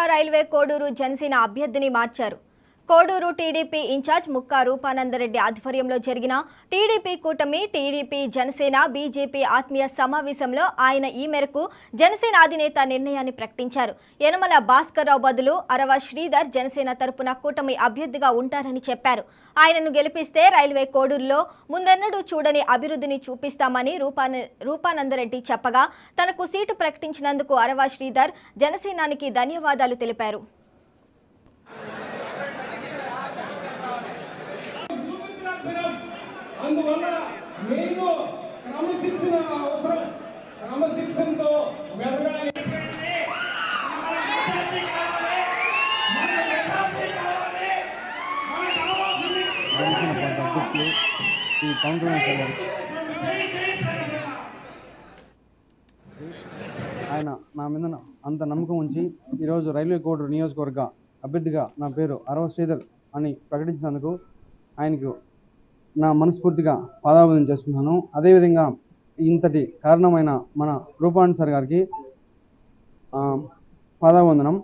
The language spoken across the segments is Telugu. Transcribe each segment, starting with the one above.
రైల్వే కోడూరు జనసేన అభ్యర్థిని మార్చారు కోడూరు టీడీపీ ఇన్ఛార్జ్ ముక్కా రూపానందరెడ్డి ఆధ్వర్యంలో జరిగిన టీడీపీ కూటమి టీడీపీ జనసేన బీజేపీ ఆత్మీయ సమావేశంలో ఆయన ఈ మేరకు జనసేన అధినేత నిర్ణయాన్ని ప్రకటించారు యనమల భాస్కర్రావు బదులు అరవ శ్రీధర్ జనసేన తరపున కూటమి అభ్యర్థిగా ఉంటారని చెప్పారు ఆయనను గెలిపిస్తే రైల్వే కోడూరులో ముందెన్నడూ చూడని అభివృద్ధిని చూపిస్తామని రూపాన రూపానందరెడ్డి చెప్పగా తనకు సీటు ప్రకటించినందుకు అరవ శ్రీధర్ జనసేనానికి ధన్యవాదాలు తెలిపారు దినం. అందువల్ల నేను క్రమశిక్షణ అవసరం క్రమశిక్షణతో వెదగాలి రాజకీయ పార్టీ అధ్యక్షులు ఈ పవన్ కళ్యాణ్ సార్ గారు ఆయన నా మీద అంత నమ్మకం ఉంచి ఈరోజు రైల్వే కోడూరు నియోజకవర్గ అభ్యర్థిగా నా పేరు అరవ శ్రీధర్ అని ప్రకటించినందుకు ఆయనకు నా మనస్ఫూర్తిగా పాదాభివందనం చేసుకుంటున్నాను అదేవిధంగా ఇంతటి కారణమైన మన రూపాణి సార్ గారికి ఆ, పాదాభివందనం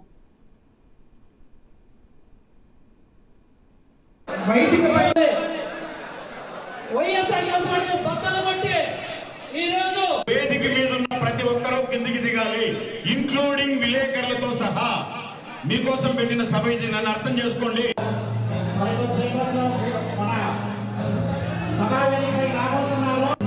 బయటికి వైఎస్ఆర్ కాంగ్రెస్ బద్దలు కొట్టి ఈరోజు వేదిక మీద ఉన్న ప్రతి ఒక్కరూ కిందికి దిగాలి ఇంక్లూడింగ్ విలేకరులతో సహా మీకోసం పెట్టిన సభ ఇది నన్ను అర్థం చేసుకోండి మన సభా వేదికపై రాబోతున్నారు